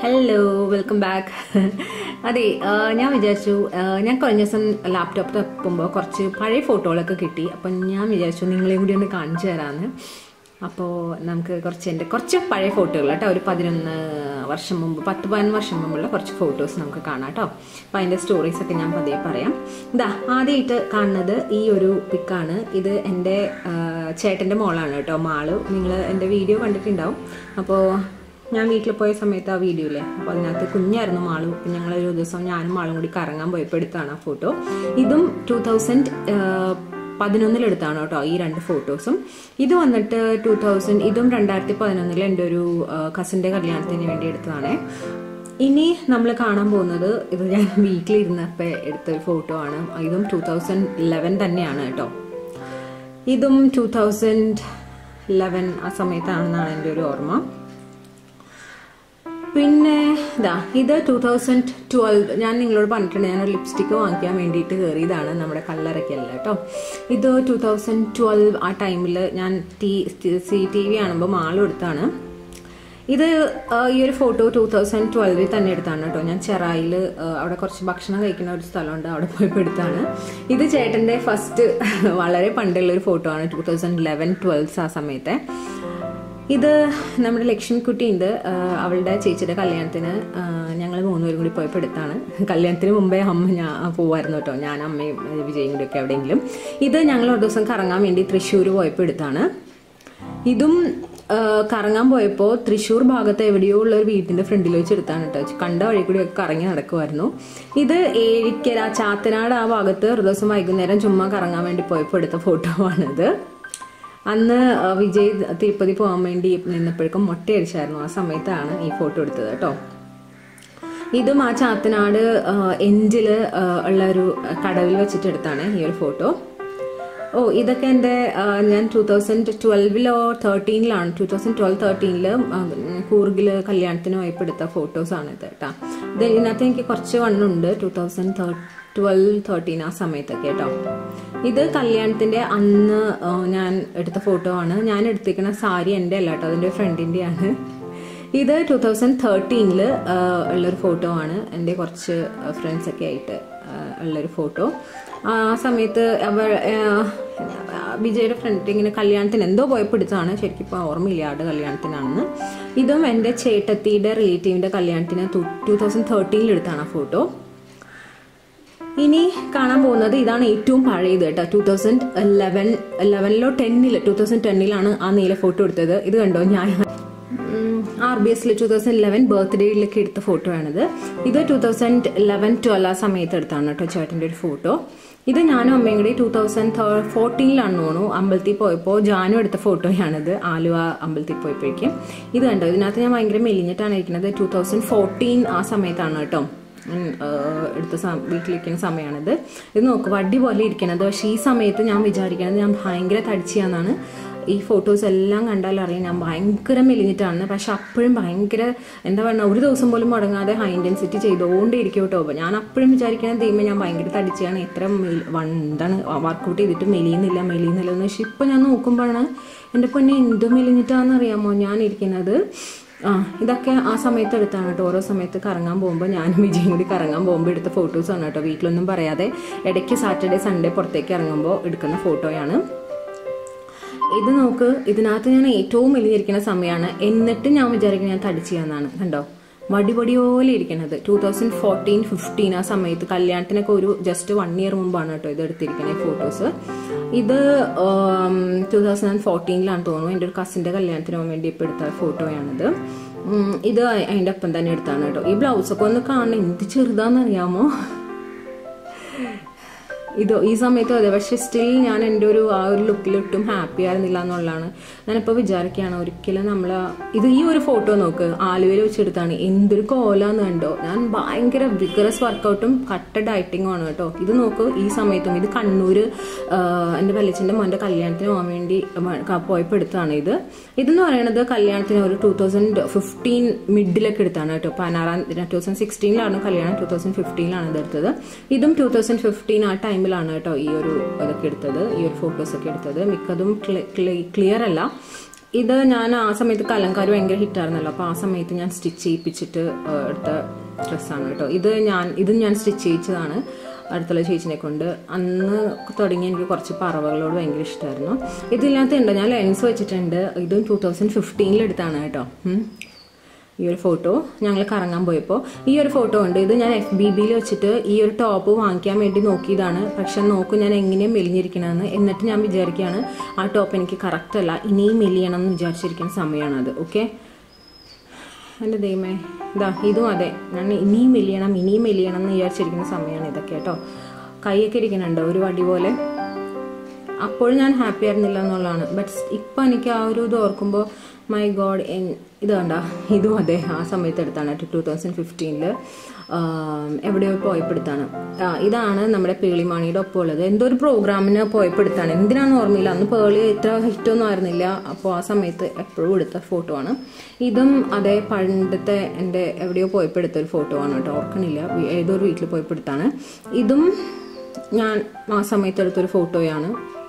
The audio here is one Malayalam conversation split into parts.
ഹലോ വെൽക്കം ബാക്ക് അതെ ആ, ഞാൻ വിചാരിച്ചു ആ, ഞാൻ കഴിഞ്ഞ ദിവസം ലാപ്ടോപ്പ് തപ്പുമ്പോൾ കുറച്ച് പഴയ ഫോട്ടോകളൊക്കെ കിട്ടി അപ്പം ഞാൻ വിചാരിച്ചു നിങ്ങളെയും കൂടി ഒന്ന് കാണിച്ചു തരാമെന്ന് അപ്പോൾ നമുക്ക് കുറച്ച് എൻ്റെ കുറച്ച് പഴയ ഫോട്ടോകൾ കേട്ടോ ഒരു പതിനൊന്ന് വർഷം മുമ്പ് പത്ത് പതിനൊന്ന് വർഷം മുമ്പുള്ള കുറച്ച് ഫോട്ടോസ് നമുക്ക് കാണാം കേട്ടോ അപ്പോൾ അതിൻ്റെ സ്റ്റോറീസ് ഒക്കെ ഞാൻ പതിയെ പറയാം ഇതാ ആദ്യമായിട്ട് കാണുന്നത് ഈ ഒരു പിക്കാണ് ഇത് എൻ്റെ ആ, ചേട്ടൻ്റെ മോളാണ് കേട്ടോ മാള് നിങ്ങൾ എൻ്റെ വീഡിയോ കണ്ടിട്ടുണ്ടാവും അപ്പോൾ ഞാൻ വീട്ടിൽ പോയ സമയത്ത് ആ വീഡിയോ ഇല്ലേ അപ്പോൾ അതിനകത്ത് കുഞ്ഞായിരുന്നു മാളു ഞങ്ങൾ ഒരു ദിവസം ഞാനും മാളും കൂടി കറങ്ങാൻ പോയപ്പോൾ എടുത്താണ് ആ ഫോട്ടോ ഇതും ടൂ തൗസൻഡ് പതിനൊന്നിലെടുത്താണ് കേട്ടോ ഈ രണ്ട് ഫോട്ടോസും ഇത് വന്നിട്ട് ടൂ തൗസൻഡ് ഇതും രണ്ടായിരത്തി പതിനൊന്നിൽ എൻ്റെ ഒരു കസിൻ്റെ കല്യാണത്തിന് വേണ്ടി എടുത്തതാണേ ഇനി നമ്മൾ കാണാൻ പോകുന്നത് ഇത് ഞാൻ വീട്ടിലിരുന്നപ്പോൾ എടുത്ത ഒരു ഫോട്ടോ ആണ് ഇതും ടൂ തൗസൻഡ് ലെവൻ തന്നെയാണ് കേട്ടോ ഇതും ടൂ തൗസൻഡ് ലെവൻ ആ സമയത്താണെന്നാണ് എൻ്റെ ഒരു ഓർമ്മ പിന്നെ ഇതാ ഇത് ടൂ തൗസൻഡ് ട്വൽവ് ഞാൻ നിങ്ങളോട് പറഞ്ഞിട്ടുണ്ട് ഞാൻ ഒരു ലിപ്സ്റ്റിക്ക് വാങ്ങിക്കാൻ വേണ്ടിയിട്ട് കയറിയതാണ് നമ്മുടെ കല്ലറയ്ക്കല്ല കേട്ടോ ഇത് ടൂ തൗസൻഡ് ട്വൽവ് ആ ടൈമിൽ ഞാൻ ടി സി ടി വി കാണുമ്പോൾ മാളും എടുത്താണ് ഇത് ആ, ഈ ഒരു ഫോട്ടോ ടൂ തൗസൻഡ് ട്വൽവിൽ തന്നെ എടുത്താണ് കേട്ടോ ഞാൻ ചെറായിൽ അവിടെ കുറച്ച് ഭക്ഷണം കഴിക്കുന്ന ഒരു സ്ഥലമുണ്ട് അവിടെ പോയപ്പോൾ എടുത്താണ് ഇത് ചേട്ടൻ്റെ ഫസ്റ്റ് വളരെ പണ്ടുള്ള ഒരു ഫോട്ടോ ആണ് ടൂ തൗസൻഡ് ലെവൻ ട്വൽവ്സ് ആ സമയത്തെ ഇത് നമ്മുടെ ലക്ഷ്മിക്കുട്ടി ഉണ്ട് ആഹ് അവളുടെ ചേച്ചിയുടെ കല്യാണത്തിന് ഞങ്ങൾ മൂന്നുപേരും കൂടി പോയപ്പോൾ എടുത്താണ് കല്യാണത്തിന് മുമ്പേ അമ്മ ഞാൻ പോവായിരുന്നു കേട്ടോ ഞാൻ അമ്മയും ഏഹ് വിജയും കൂടി ഒക്കെ എവിടെയെങ്കിലും ഇത് ഞങ്ങൾ ഒരു ദിവസം കറങ്ങാൻ വേണ്ടി തൃശ്ശൂർ പോയപ്പോൾ എടുത്താണ് ഇതും ആഹ് കറങ്ങാൻ പോയപ്പോൾ തൃശ്ശൂർ ഭാഗത്ത് എവിടെയോ ഉള്ള ഒരു വീട്ടിന്റെ ഫ്രണ്ടിൽ വെച്ച് എടുത്താണ് കേട്ടോ കണ്ട വഴി കൂടി ഒക്കെ കറങ്ങി നടക്കുമായിരുന്നു ഇത് ഏഴിക്കര ചാത്തനാട് ആ ഭാഗത്ത് ഒരു ദിവസം വൈകുന്നേരം ചുമ്മാ കറങ്ങാൻ വേണ്ടി പോയപ്പോൾ എടുത്ത ഫോട്ടോ ആണിത് അന്ന് ആ, വിജയ് തിരുപ്പതി പോകാൻ വേണ്ടി നിന്നപ്പോഴേക്കും മൊട്ടയടിച്ചായിരുന്നു ആ സമയത്താണ് ഈ ഫോട്ടോ എടുത്തത് കേട്ടോ ഇതും ആ ചാത്തനാട് ആ, എൻഡില് ആ, ഉള്ള ഒരു കടവിൽ വെച്ചിട്ട് എടുത്താണ് ഈ ഒരു ഫോട്ടോ ഓ ഇതൊക്കെ എൻ്റെ ആ, ഞാൻ ടൂ തൗസൻഡ് ട്വൽവിലോ തേർട്ടീനിലാണ് ടൂ തൗസൻഡ് ട്വൽവ് തേർട്ടീനില് കൂർഗില് കല്യാണത്തിന് പോയപ്പോൾ എടുത്ത ഫോട്ടോസാണ് ഇത് കേട്ടോ ഇത് ഇതിനകത്ത് എനിക്ക് കുറച്ച് വണ്ണുണ്ട് ടൂ തൗസൻഡ് ട്വൽവ് തേർട്ടീൻ ആ സമയത്തൊക്കെ കേട്ടോ ഇത് കല്യാണത്തിന്റെ അന്ന് ആ, ഞാൻ എടുത്ത ഫോട്ടോ ആണ് ഞാൻ എടുത്തിരിക്കുന്ന സാരി എൻ്റെ അല്ല കേട്ടോ അതിൻ്റെ ഫ്രണ്ടിൻ്റെയാണ് ഇത് ടൂ തൗസൻഡ് തേർട്ടീനില് ഉള്ളൊരു ഫോട്ടോ ആണ് എൻ്റെ കുറച്ച് ഫ്രണ്ട്സ് ഒക്കെ ആയിട്ട് ആ, ഉള്ളൊരു ഫോട്ടോ ആ സമയത്ത് അവ ആ, വിജയുടെ ഫ്രണ്ട് ഇങ്ങനെ കല്യാണത്തിന് എന്തോ പോയപ്പോൾ എടുത്തതാണ് ശരിക്കും ഇപ്പോൾ ഓർമ്മയില്ല ആരുടെ കല്യാണത്തിനാണെന്ന് ഇതും എൻ്റെ ചേട്ടത്തിയുടെ റിലേറ്റീവിൻ്റെ കല്യാണത്തിന് ടൂ തൗസൻഡ് തേർട്ടീനിൽ എടുത്താണ് ആ ഫോട്ടോ ഇനി കാണാൻ പോകുന്നത് ഇതാണ് ഏറ്റവും പഴയത് കേട്ടോ ടൂ തൗസൻഡ് ലെവൻ ലെവനിലോ ടെന്നിൽ ടൂ തൗസൻഡ് ടെന്നിലാണ് ആ നീല ഫോട്ടോ എടുത്തത് ഇത് കണ്ടോ ഞാൻ ആർ ബി എസിൽ ടൂ തൗസൻഡ് ലെവൻ ബർത്ത്ഡേയിലൊക്കെ എടുത്ത ഫോട്ടോ ആണിത് ഇത് ടൂ തൗസൻഡ് ലെവൻ ട്വൽവ് ആ സമയത്ത് എടുത്താണ് കേട്ടോ ചേട്ടൻ്റെ ഒരു ഫോട്ടോ ഇത് ഞാനും അമ്മയും കൂടി ടൂ തൗസൻഡ് ഫോർട്ടീനിലാണ് തോന്നുന്നു അമ്പലത്തിൽ പോയപ്പോൾ ജാനു എടുത്ത ഫോട്ടോയാണിത് ആലുവ അമ്പലത്തിൽ പോയപ്പോഴേക്കും ഇത് കണ്ടോ ഇതിനകത്ത് ഞാൻ ഭയങ്കര മെലിഞ്ഞിട്ടാണ് ഇരിക്കുന്നത് ടൂ തൗസൻഡ് ഫോർട്ടീൻ ആ സമയത്താണ് കേട്ടോ ഉം, ആഹ് എടുത്ത സം- വീട്ടിലിരിക്കുന്ന സമയമാണിത് ഇത് നോക്ക് വടി പോലെ ഇരിക്കണത് പക്ഷേ ഈ സമയത്ത് ഞാൻ വിചാരിക്കണത് ഞാൻ ഭയങ്കര തടിച്ചിയാന്നാണ് ഈ ഫോട്ടോസ് എല്ലാം കണ്ടാൽ അറിയാം ഞാൻ ഭയങ്കര മെലിഞ്ഞിട്ടാണ് പക്ഷെ അപ്പോഴും ഭയങ്കര എന്താ പറയുക ഒരു ദിവസം പോലും മുടങ്ങാതെ ഹൈ ഇൻറ്റൻസിറ്റി ചെയ്തുകൊണ്ടേ ഇരിക്കും കേട്ടോ അപ്പോൾ ഞാൻ അപ്പോഴും വിചാരിക്കണത് ദൈവം ഞാൻ ഭയങ്കര തടിച്ചാണ് എത്ര മെലി- വൺ- എന്താണ് വർക്കൗട്ട് ചെയ്തിട്ട് മെലിയുന്നില്ല മെലിയുന്നില്ല എന്ന് പക്ഷെ ഇപ്പം ഞാൻ നോക്കുമ്പോഴാണ് എൻ്റെ പൊന്നെ എന്ത് മെലിഞ്ഞിട്ടാണെന്ന് അറിയാമോ ഞാൻ ഇരിക്കുന്നത് ആ ഇതൊക്കെ ആ സമയത്ത് എടുത്താണ് കേട്ടോ ഓരോ സമയത്ത് കറങ്ങാൻ പോകുമ്പോൾ ഞാനും വിജയും കൂടി കറങ്ങാൻ പോകുമ്പോൾ എടുത്ത ഫോട്ടോസാണ് കേട്ടോ വീട്ടിലൊന്നും പറയാതെ ഇടയ്ക്ക് സാറ്റർഡേ സൺഡേ പുറത്തേക്ക് ഇറങ്ങുമ്പോൾ എടുക്കുന്ന ഫോട്ടോയാണ് ഇത് നോക്ക് ഇതിനകത്ത് ഞാൻ ഏറ്റവും മെലിഞ്ഞിരിക്കുന്ന സമയമാണ് എന്നിട്ട് ഞാൻ വിചാരിക്കുന്നത് ഞാൻ തടിച്ചാന്നാണ് കണ്ടോ മടിപടി പോലെ ഇരിക്കണത് ടൂ തൗസൻഡ് ഫോർട്ടീൻ ഫിഫ്റ്റീൻ ആ സമയത്ത് കല്യാണത്തിനൊക്കെ ഒരു ജസ്റ്റ് വൺ ഇയർ മുമ്പാണ് കേട്ടോ ഇത് എടുത്തിരിക്കുന്നത് ഫോട്ടോസ് ഇത് ടൂ തൗസൻഡ് ഫോർട്ടീനിലാണ് തോന്നുന്നു എൻ്റെ ഒരു കസിൻ്റെ കല്യാണത്തിന് പോകാൻ വേണ്ടി ഇപ്പോൾ എടുത്ത ഫോട്ടോയാണിത് ഉം, ഇത് അതിൻ്റെ ഒപ്പം തന്നെ എടുത്താണ് കേട്ടോ ഈ ബ്ലൗസൊക്കെ ഒന്ന് കാണണം എന്ത് ചെറുതാണെന്നറിയാമോ ഇത് ഈ സമയത്തും അതെ പക്ഷെ സ്റ്റിൽ ഞാൻ എൻ്റെ ഒരു ആ ഒരു ലുക്കിൽ ഒട്ടും ഹാപ്പി ആയിരുന്നില്ല എന്നുള്ളതാണ് ഞാനിപ്പോൾ വിചാരിക്കുകയാണ് ഒരിക്കലും നമ്മൾ ഇത് ഈ ഒരു ഫോട്ടോ നോക്ക് ആലുവയിൽ വെച്ചെടുത്താണ് എന്തൊരു കോലാന്ന് കണ്ടോ ഞാൻ ഭയങ്കര വിഗറസ് വർക്കൗട്ടും കട്ട ഡയറ്റിങ്ങും ആണ് കേട്ടോ ഇത് നോക്ക് ഈ സമയത്തും ഇത് കണ്ണൂർ എൻ്റെ വല്യച്ഛൻ്റെ മോൻ്റെ കല്യാണത്തിന് പോകാൻ വേണ്ടി മ- പോയപ്പോൾ എടുത്തതാണ് ഇത് ഇതെന്ന് പറയുന്നത് കല്യാണത്തിന് ഒരു ടൂ തൗസൻഡ് ഫിഫ്റ്റീൻ മിഡിലൊക്കെ എടുത്താണ് കേട്ടോ പതിനാറാം ടൂ തൗസൻഡ് സിക്സ്റ്റീനിലാണ് കല്യാണം ടൂ തൗസൻഡ് ഫിഫ്റ്റീനിലാണ് ഇത് എടുത്തത് ഇതും ടൂ തൗസൻഡ് ഫിഫ്റ്റീൻ ആ ടൈമിലാണ് കേട്ടോ ഈ ഒരു ഇതൊക്കെ എടുത്തത് ഈ ഒരു ഫോട്ടോസ് ഒക്കെ എടുത്തത് മിക്കതും ക്ലിയർ അല്ല ഇത് ഞാൻ ആ സമയത്ത് കലങ്കാർ ഭയങ്കര ഹിറ്റായിരുന്നല്ലോ അപ്പോൾ ആ സമയത്ത് ഞാൻ സ്റ്റിച്ച് ചെയ്യിപ്പിച്ചിട്ട് ആ, എടുത്ത ഡ്രസ്സാണ് കേട്ടോ ഇത് ഞാൻ ഇത് ഞാൻ സ്റ്റിച്ച് ചെയ്യിച്ചതാണ് അടുത്തുള്ള ചേച്ചിനെ കൊണ്ട് അന്ന് തുടങ്ങി എനിക്ക് കുറച്ച് പറവകളോട് ഭയങ്കര ഇഷ്ടമായിരുന്നു ഇതിനകത്ത് ഉണ്ട് ഞാൻ ലെൻസ് വെച്ചിട്ടുണ്ട് ഇതും ടൂ തൗസൻഡ് ഫിഫ്റ്റീനിൽ എടുത്താണ് കേട്ടോ ഉം. ഈ ഒരു ഫോട്ടോ ഞങ്ങൾ കറങ്ങാൻ പോയപ്പോൾ ഈ ഒരു ഫോട്ടോ ഉണ്ട് ഇത് ഞാൻ എഫ് ബി ബിയിൽ വെച്ചിട്ട് ഈ ഒരു ടോപ്പ് വാങ്ങിക്കാൻ വേണ്ടി നോക്കിയതാണ് പക്ഷെ നോക്കും ഞാൻ എങ്ങനെയും മെലിഞ്ഞിരിക്കണമെന്ന് എന്നിട്ട് ഞാൻ വിചാരിക്കുകയാണ് ആ ടോപ്പ് എനിക്ക് കറക്റ്റ് അല്ല ഇനിയും മെലിയണം എന്ന് വിചാരിച്ചിരിക്കുന്ന സമയമാണ് അത് ഓക്കെ എൻ്റെ ദൈവമേ ഇതാ ഇതും അതെ ഞാൻ ഇനിയും മെലിയണം ഇനിയും മെലിയണം എന്ന് വിചാരിച്ചിരിക്കുന്ന സമയമാണ് ഇതൊക്കെ കേട്ടോ കൈയൊക്കെ ഇരിക്കുന്നുണ്ട് ഒരു വടി പോലെ അപ്പോഴും ഞാൻ ഹാപ്പി ആയിരുന്നില്ല എന്നുള്ളതാണ് ബട്ട് ഇപ്പം എനിക്ക് ആ ഒരു ഇത് ഓർക്കുമ്പോൾ മൈ ഗോഡ് ഇത് കണ്ട ഇതും അതെ ആ സമയത്ത് എടുത്താണ് ടു തൗസൻഡ് ഫിഫ്റ്റീനിൽ എവിടെയോ പോയപ്പെടുത്താണ് ആ, ഇതാണ് നമ്മുടെ പേളിമാണിയുടെ ഒപ്പം ഉള്ളത് എന്തോ ഒരു പ്രോഗ്രാമിന് പോയപ്പെടുത്താണ് എന്തിനാണെന്ന് ഓർമ്മയില്ല അന്ന് പേളി ഇത്ര ഹിറ്റൊന്നും ആയിരുന്നില്ല അപ്പോൾ ആ സമയത്ത് എപ്പോഴും എടുത്ത ഫോട്ടോ ആണ് ഇതും അതേ പണ്ടത്തെ എൻ്റെ എവിടെയോ പോയപ്പെടുത്ത ഒരു ഫോട്ടോ ആണ് കേട്ടോ ഓർക്കണില്ല വി- ഏതോ ഒരു വീട്ടിൽ പോയപ്പെടുത്താണ് ഇതും ഞാൻ ആ സമയത്ത് എടുത്തൊരു ഫോട്ടോയാണ്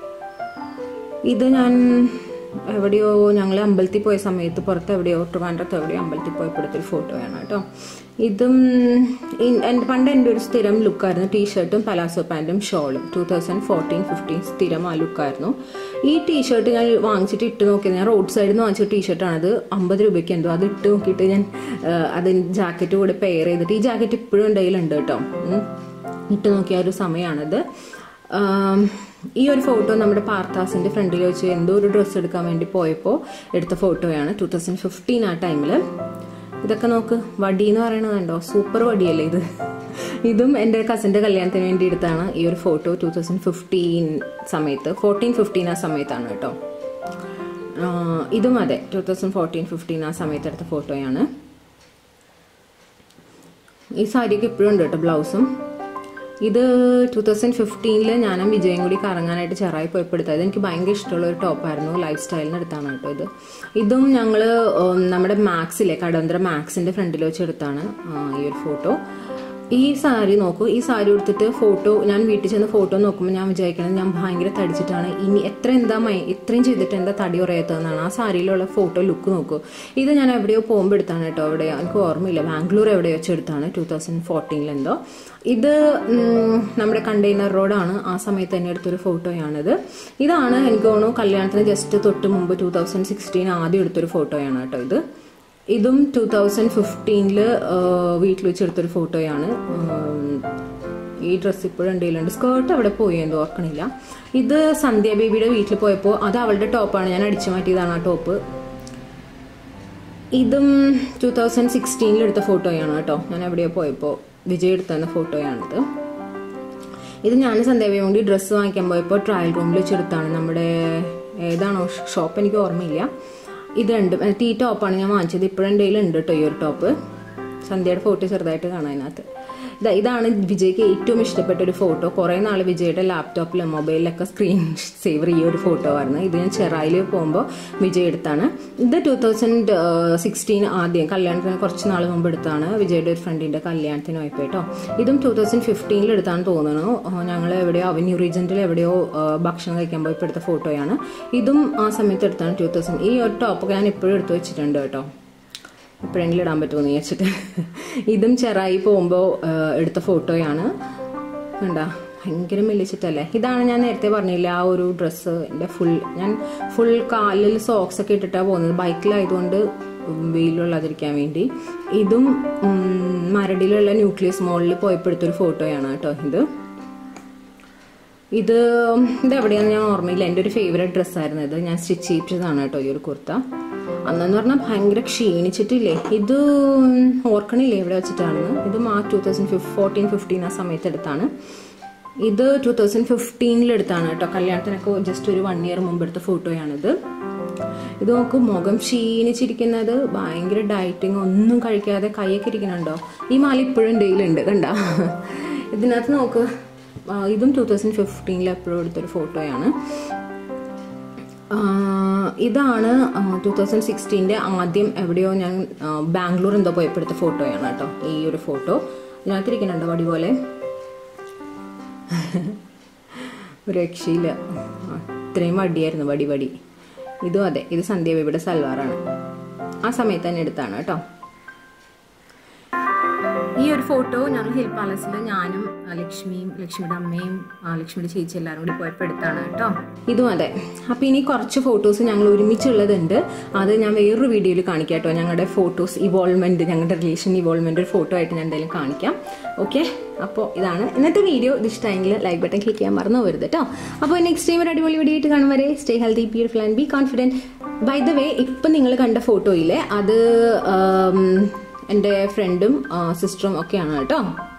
ഇത് ഞാൻ എവിടെയോ ഞങ്ങൾ അമ്പലത്തിൽ പോയ സമയത്ത് പുറത്ത് എവിടെയോ ട്രിവാൻഡ്രത്ത് എവിടെയോ അമ്പലത്തിൽ പോയപ്പോൾ എടുത്തൊരു ഫോട്ടോയാണ് കേട്ടോ ഇതും ഇൻ- എൻ്റെ പണ്ട് എൻ്റെ ഒരു സ്ഥിരം ലുക്കായിരുന്നു ടീഷർട്ടും പലാസോ പാൻറ്റും ഷോളും ടൂ തൗസൻഡ് ഫോർട്ടീൻ ഫിഫ്റ്റീൻ സ്ഥിരം ആ ലുക്കായിരുന്നു ഈ ടീഷർട്ട് ഞാൻ വാങ്ങിച്ചിട്ട് ഇട്ട് നോക്കിയത് ഞാൻ റോഡ് സൈഡിൽ നിന്ന് വാങ്ങിച്ച ടീഷർട്ടാണത് അമ്പത് രൂപയ്ക്ക് എന്തോ അത് ഇട്ട് നോക്കിയിട്ട് ഞാൻ ആ, അത് ജാക്കറ്റ് കൂടെ പെയർ ചെയ്തിട്ട് ഈ ജാക്കറ്റ് ഇപ്പോഴും എൻ്റെ കയ്യിലുണ്ട് കേട്ടോ ഉം. ഇട്ട് നോക്കിയ ഒരു സമയമാണത് ആം, ഈ ഒരു ഫോട്ടോ നമ്മുടെ പാർത്താസിന്റെ ഫ്രണ്ടിൽ വെച്ച് എന്തോ ഒരു ഡ്രസ്സ് എടുക്കാൻ വേണ്ടി പോയപ്പോൾ എടുത്ത ഫോട്ടോയാണ് ടൂ തൗസൻഡ് ഫിഫ്റ്റീൻ ആ ടൈമിൽ ഇതൊക്കെ നോക്ക് വടി എന്ന് പറയുന്നത് കണ്ടോ സൂപ്പർ വടിയല്ലേ ഇത് ഇതും എൻ്റെ കസിൻ്റെ കല്യാണത്തിന് വേണ്ടി എടുത്താണ് ഈ ഒരു ഫോട്ടോ ടൂ തൗസൻഡ് ഫിഫ്റ്റീൻ സമയത്ത് ഫോർട്ടീൻ ഫിഫ്റ്റീൻ ആ സമയത്താണ് കേട്ടോ ആ, ഇതും അതെ ടൂ തൗസൻഡ് ഫോർട്ടീൻ ഫിഫ്റ്റീൻ ആ സമയത്ത് എടുത്ത ഫോട്ടോയാണ് ഈ സാരിയൊക്കെ ഇപ്പോഴും ഉണ്ട് കേട്ടോ ബ്ലൗസും ഇത് ടൂ തൗസൻഡ് ഫിഫ്റ്റീനിൽ ഞാനും വിജയം കൂടി കറങ്ങാനായിട്ട് ചെറായി പോയപ്പോൾ എടുത്തത് എനിക്ക് ഭയങ്കര ഇഷ്ടമുള്ള ഒരു ടോപ്പായിരുന്നു ലൈഫ് സ്റ്റൈലിന് എടുത്താണ് കേട്ടോ ഇത് ഇതും ഞങ്ങൾ നമ്മുടെ മാക്സിലെ കടന്തര മാക്സിന്റെ ഫ്രണ്ടിൽ വെച്ച് എടുത്താണ് ആ, ഈ ഒരു ഫോട്ടോ ഈ സാരി നോക്കൂ ഈ സാരി എടുത്തിട്ട് ഫോട്ടോ ഞാൻ വീട്ടിൽ ചെന്ന് ഫോട്ടോ നോക്കുമ്പോൾ ഞാൻ വിചാരിക്കുന്നത് ഞാൻ ഭയങ്കര തടിച്ചിട്ടാണ് ഇനി എത്ര എന്താ മൈ ഇത്രയും ചെയ്തിട്ട് എന്താ തടി കുറയാത്തതെന്നാണ് ആ സാരിയിലുള്ള ഫോട്ടോ ലുക്ക് നോക്കൂ ഇത് ഞാൻ എവിടെയോ പോകുമ്പോൾ എടുത്താണ് കേട്ടോ അവിടെ എനിക്ക് ഓർമ്മയില്ല ബാംഗ്ലൂർ എവിടെയോ വെച്ച് എടുത്താണ് ടൂ തൗസൻഡ് ഫോർട്ടീനിൽ എന്തോ ഇത് ഉം, നമ്മുടെ കണ്ടെയ്നർ റോഡാണ് ആ സമയത്ത് തന്നെ എടുത്തൊരു ഫോട്ടോയാണിത് ഇതാണ് എനിക്ക് തോന്നുന്നു കല്യാണത്തിന് ജസ്റ്റ് തൊട്ട് മുമ്പ് ടൂ തൗസൻഡ് സിക്സ്റ്റീൻ ആദ്യം എടുത്തൊരു ഫോട്ടോയാണ് കേട്ടോ ഇത് ഇതും ടൂ തൗസൻഡ് ഫിഫ്റ്റീനില് വീട്ടിൽ വെച്ചെടുത്തൊരു ഫോട്ടോയാണ് ഉം, ഈ ഡ്രസ്സ് ഇപ്പോഴും എൻ്റെ കയ്യിലുണ്ട് സ്കേർട്ട് അവിടെ പോയി എന്തോ ഓർക്കണില്ല ഇത് സന്ധ്യ ബേബിയുടെ വീട്ടിൽ പോയപ്പോൾ അത് അവളുടെ ടോപ്പാണ് ഞാൻ അടിച്ചു മാറ്റിയതാണ് ആ ടോപ്പ് ഇതും ടൂ തൗസൻഡ് സിക്സ്റ്റീനിൽ എടുത്ത ഫോട്ടോയാണ് കേട്ടോ ഞാൻ എവിടെയോ പോയപ്പോൾ വിജയ് എടുത്ത തന്ന ഫോട്ടോയാണിത് ഇത് ഞാൻ സന്ധ്യാബേബി വേണ്ടി ഡ്രസ്സ് വാങ്ങിക്കാൻ പോയപ്പോൾ ട്രയൽ റൂമിൽ വെച്ചെടുത്താണ് നമ്മുടെ ഏതാണോ ഷോപ്പ് എനിക്ക് ഓർമ്മയില്ല ഇതുണ്ട് ടീ ടോപ്പാണ് ഞാൻ വാങ്ങിച്ചത് ഇപ്പോഴും എൻ്റെ കയ്യിലുണ്ട് കേട്ടോ ഈ ഒരു ടോപ്പ് സന്ധ്യയുടെ ഫോട്ടോ ചെറുതായിട്ട് കാണാം അതിനകത്ത് ഇതാ ഇതാണ് വിജയ്ക്ക് ഏറ്റവും ഇഷ്ടപ്പെട്ട ഒരു ഫോട്ടോ കുറേ നാൾ വിജയുടെ ലാപ്ടോപ്പിലും മൊബൈലിലൊക്കെ സ്ക്രീൻ സേവർ ഈ ഒരു ഫോട്ടോ ആയിരുന്നു ഇത് ഞാൻ ചെറായിൽ പോകുമ്പോൾ വിജയ് എടുത്താണ് ഇത് ടൂ തൗസൻഡ് സിക്സ്റ്റീൻ ആദ്യം കല്യാണത്തിന് കുറച്ച് നാൾ മുമ്പ് എടുത്താണ് വിജയുടെ ഒരു ഫ്രണ്ടിന്റെ കല്യാണത്തിന് പോയപ്പോൾ കേട്ടോ ഇതും ടൂ തൗസൻഡ് ഫിഫ്റ്റീനിൽ എടുത്താന്ന് തോന്നുന്നു ഞങ്ങൾ എവിടെയോ അവന്യൂ റീജൻറ്റിൽ എവിടെയോ ആ, ഭക്ഷണം കഴിക്കാൻ പോയപ്പോൾ എടുത്ത ഫോട്ടോയാണ് ഇതും ആ സമയത്ത് എടുത്താണ് ടൂ തൗസൻഡ് ഈ ഒരു ടോപ്പൊക്കെ ഞാൻ ഇപ്പോഴും എടുത്തു വെച്ചിട്ടുണ്ട് കേട്ടോ എപ്പോഴെങ്കിലും ഇടാൻ പറ്റുമെന്ന് വിചാരിച്ചിട്ട് ഇതും ചെറായി പോകുമ്പോൾ എടുത്ത ഫോട്ടോയാണ് കണ്ടാ ഭയങ്കര മെല്ലിച്ചിട്ടല്ലേ ഇതാണ് ഞാൻ നേരത്തെ പറഞ്ഞില്ല ആ ഒരു ഡ്രസ്സ് എൻ്റെ ഫുൾ ഞാൻ ഫുൾ കാലിൽ സോക്സ് ഒക്കെ ഇട്ടിട്ടാണ് പോകുന്നത് ബൈക്കിലായതുകൊണ്ട് വെയിലുള്ളതിരിക്കാൻ വേണ്ടി ഇതും ഉം, മരടിലുള്ള ന്യൂക്ലിയസ് മോളിൽ പോയപ്പോൾ എടുത്തൊരു ഫോട്ടോയാണ് കേട്ടോ ഇത് ഇത് ഇതെവിടെയാന്ന് ഞാൻ ഓർമ്മയില്ല എൻ്റെ ഒരു ഫേവറേറ്റ് ഡ്രസ്സായിരുന്നു ഇത് ഞാൻ സ്റ്റിച്ച് ചെയ്യിച്ചതാണ് കേട്ടോ ഈ ഒരു കുർത്ത അന്നെന്ന് പറഞ്ഞാൽ ഭയങ്കര ക്ഷീണിച്ചിട്ടില്ലേ ഇത് ഓർക്കണില്ലേ എവിടെ വെച്ചിട്ടാണെന്ന് ഇത് ആ two thousand fif fourteen fifteen ആ സമയത്ത് എടുത്താണ് ഇത് ടൂ തൗസൻഡ് ഫിഫ്റ്റീനിൽ എടുത്താണ് കേട്ടോ കല്യാണത്തിനൊക്കെ ജസ്റ്റ് ഒരു വൺ ഇയർ മുമ്പ് എടുത്ത ഫോട്ടോയാണിത് ഇത് നോക്ക് മുഖം ക്ഷീണിച്ചിരിക്കുന്നത് ഭയങ്കര ഡയറ്റിങ് ഒന്നും കഴിക്കാതെ കൈയൊക്കെ ഇരിക്കുന്നുണ്ടോ ഈ മാല ഇപ്പോഴും എൻ്റെ കയ്യിലുണ്ട് കണ്ട ഇതിനകത്ത് നോക്ക് ആ, ഇതും ടൂ തൗസൻഡ് ഫിഫ്റ്റീനിൽ എപ്പോഴും എടുത്തൊരു ഫോട്ടോയാണ് ആ, ഇതാണ് ടൂ തൗസൻഡ് സിക്സ്റ്റീൻ്റെ ആദ്യം എവിടെയോ ഞാൻ ആ, ബാംഗ്ലൂർ എന്തോ പോയപ്പോൾ എടുത്ത ഫോട്ടോയാണ് കേട്ടോ ഈ ഒരു ഫോട്ടോ ഇതിനകത്തിരിക്കുന്നുണ്ടോ വടി പോലെ ഒരു രക്ഷയില്ല ഇത്രയും വടിയായിരുന്നു വടി വടി ഇതും അതെ ഇത് സന്ധ്യ ബേബിയുടെ സൽവാറാണ് ആ സമയത്ത് തന്നെ എടുത്താണ് കേട്ടോ ഈ ഒരു ഫോട്ടോ ഞങ്ങൾ ഹിൽ പാലസിൽ ഞാനും ആ, ലക്ഷ്മിയും ലക്ഷ്മിയുടെ അമ്മയും ആ, ലക്ഷ്മിയുടെ ചേച്ചി എല്ലാവരും കൂടി പോയപ്പോൾ എടുത്താണ് കേട്ടോ ഇതും അതെ അപ്പോൾ ഇനി കുറച്ച് ഫോട്ടോസ് ഞങ്ങൾ ഒരുമിച്ചുള്ളതുണ്ട് അത് ഞാൻ വേറൊരു വീഡിയോയിൽ കാണിക്കാം കേട്ടോ ഞങ്ങളുടെ ഫോട്ടോസ് ഇവോൾവ്മെന്റ് ഞങ്ങളുടെ റിലേഷൻ ഇവോൾവ്മെന്റ് ഒരു ഫോട്ടോ ആയിട്ട് ഞാൻ എന്തായാലും കാണിക്കാം ഓക്കെ അപ്പോൾ ഇതാണ് ഇന്നത്തെ വീഡിയോ ഇത് ഇഷ്ടമായെങ്കിൽ ലൈക്ക് ബട്ടൺ ക്ലിക്ക് ചെയ്യാൻ മറന്നു പോരുത് കേട്ടോ അപ്പോൾ നെക്സ്റ്റ് ടൈം ഒരു അടിപൊളി വീഡിയോ ആയിട്ട് കാണും വരെ stay healthy beautiful and be confident by the way ഇപ്പം നിങ്ങൾ കണ്ട ഫോട്ടോയിലെ അത് ആം, എൻ്റെ ഫ്രണ്ടും സിസ്റ്ററും ഒക്കെയാണ് കേട്ടോ